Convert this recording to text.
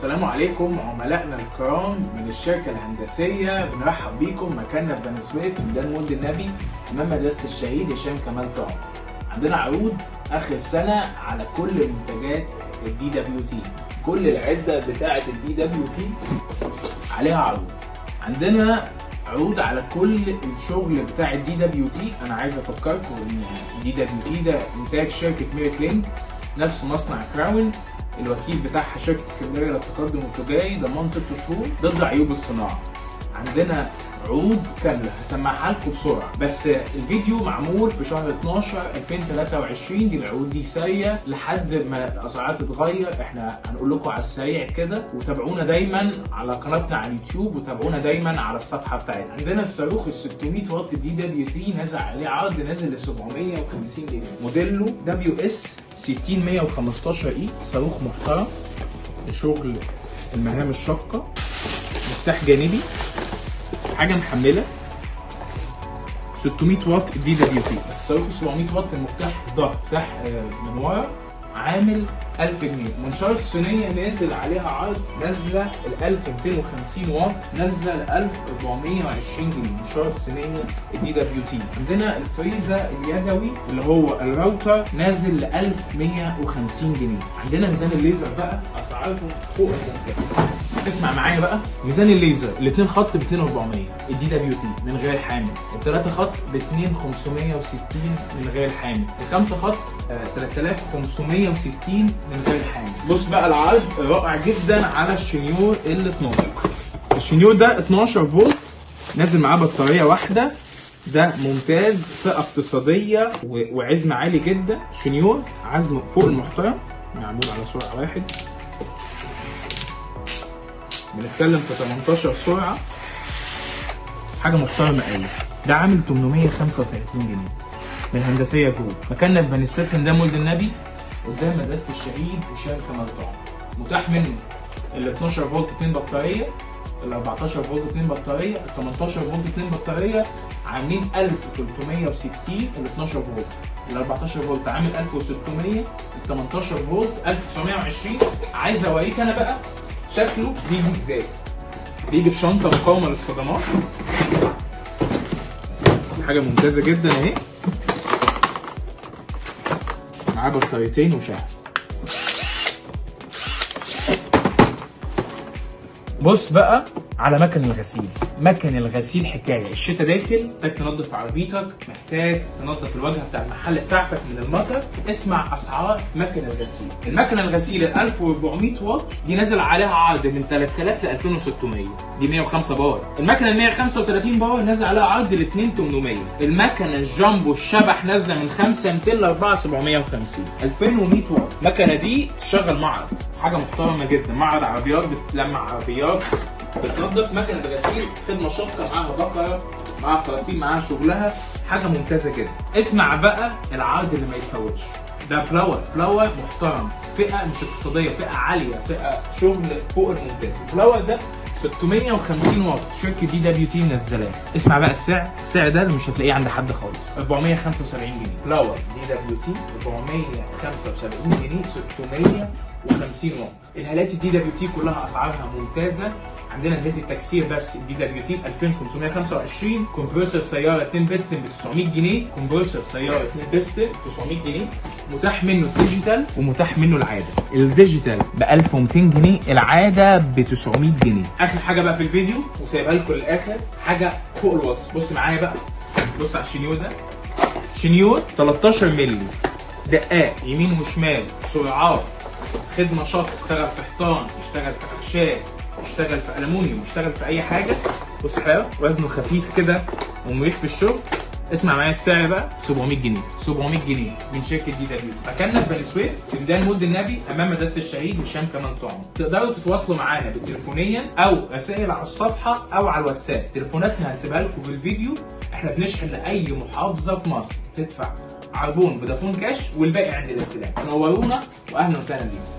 السلام عليكم عملائنا الكرام من الشركة الهندسية بنرحب بيكم مكاننا في بني سويف ميدان مولد النبي أمام مدرسة الشهيد هشام كمال طعم عندنا عروض آخر السنة على كل منتجات الدي دبليو تي كل العدة بتاعة الدي دبليو تي عليها عروض عندنا عروض على كل الشغل بتاع الدي دبليو تي انا عايز افكركم ان الدي دبليو تي ده انتاج شركه ميريك لينك نفس مصنع كراون الوكيل بتاعها شركه اسكندريه للتقدم التجاري ضمان ست شهور ضد عيوب الصناعه عندنا عروض كامله هسمعها لكم بسرعه بس الفيديو معمول في شهر 12 2023 دي العروض دي ساريه لحد ما الاسعار تتغير احنا هنقول لكم على السريع كده وتابعونا دايما على قناتنا على اليوتيوب وتابعونا دايما على الصفحه بتاعتنا عندنا الصاروخ ال 600 واط دي دبليو تي نازل عليه عرض نازل ل 750 جنيه موديله دبليو اس 60115 اي صاروخ محترم لشغل المهام الشاقه مفتاح جانبي حاجه محمله 600 واط دي دبليو تي الصاروخ 700 واط المفتاح ظهر مفتاح آه، من ورا عامل 1000 جنيه منشار الصينيه نازل عليها عرض نازله ال 1250 واط نازله ل 1420 جنيه منشار الصينيه الدي دبليو تي عندنا الفريزه اليدوي اللي هو الراوتر نازل ل 1150 جنيه عندنا ميزان الليزر بقى اسعارهم فوق الممتاز اسمع معايا بقى ميزان الليزر الاثنين خط ب 2400 الدي دبليو تي من غير حامل الثلاثه خط ب 2560 من غير حامل الخمسه خط آه 3560 من غير حامل بص بقى العرض رائع جدا على الشنيور ال 12 الشنيور ده 12 فولت نازل معاه بطاريه واحده ده ممتاز فئه اقتصاديه و- وعزم عالي جدا شنيور عزم فوق المحترم معمول على سرعه واحد بنتكلم في 18 سرعه حاجه محترمه قوي ده عامل 835 جنيه من هندسيه جروب مكاننا في بني سويف ده مولد النبي قدام مدرسه الشهيد هشام كمال طعم متاح منه ال 12 فولت 2 بطاريه ال 14 فولت 2 بطاريه ال 18 فولت 2 بطاريه عاملين 1360 ال 12 فولت ال 14 فولت عامل 1600 ال 18 فولت 1920 عايز اوريك انا بقى شكله بيجي ازاي بيجي في شنطه مقاومه للصدمات حاجه ممتازه جدا اهي معاه بطاريتين وشاحن بص بقى على مكن الغسيل مكن الغسيل حكايه الشتاء داخل محتاج تنظف عربيتك محتاج تنظف الواجهه بتاع المحل بتاعتك من المطر اسمع اسعار مكن الغسيل المكنه الغسيل ال 1400 واط دي نازل عليها عرض من 3000 ل 2600 دي 105 باور المكنه ال 135 باور نازل عليها عرض ل 2800 المكنه الجامبو الشبح نازله من 5200 ل 4750 2100 واط المكنه دي تشغل معرض حاجه محترمه جدا معرض عربيات بتلمع عربيات بتنظف مكنه غسيل خدمه شاقه معاها بقره معاها خراطيم معاها شغلها حاجه ممتازه جدا اسمع بقى العرض اللي ما يتفوتش ده فلاور فلاور محترم فئه مش اقتصاديه فئه عاليه فئه شغل فوق الممتاز الفلاور ده 650 واط شركه دي دبليو تي منزلاه اسمع بقى السعر السعر ده اللي مش هتلاقيه عند حد خالص 475 جنيه فلاور دي دبليو تي 475 جنيه 650 واط الهالات الدي دبليو تي كلها اسعارها ممتازه عندنا هيلة التكسير بس الدي دبليو تي 2525 كومبرسور سياره 2 بيستن ب 900 جنيه كومبرسور سياره 2 بيستن 900 جنيه متاح منه الديجيتال ومتاح منه العاده الديجيتال ب 1200 جنيه العاده ب 900 جنيه اخر حاجه بقى في الفيديو وسايبها لكم للاخر حاجه فوق الوصف بص معايا بقى بص على الشنيور ده شنيور 13 مللي دقات يمين وشمال سرعات خدمه شاطئ يشتغل في حيطان يشتغل في اخشاب يشتغل في المونيوم يشتغل في اي حاجه بص حلاوه وزنه خفيف كده ومريح في الشغل اسمع معايا السعر بقى 700 جنيه 700 جنيه من شركه دي دبليو مكاننا في بني سويف في ميدان مولد النبي امام مدرسه الشهيد هشام كمال طعم تقدروا تتواصلوا معانا بالتليفونيا او رسائل على الصفحه او على الواتساب تليفوناتنا هنسيبها لكم في الفيديو احنا بنشحن لاي محافظه في مصر تدفع عربون فودافون كاش والباقي عند الاستلام نورونا واهلا وسهلا بيكم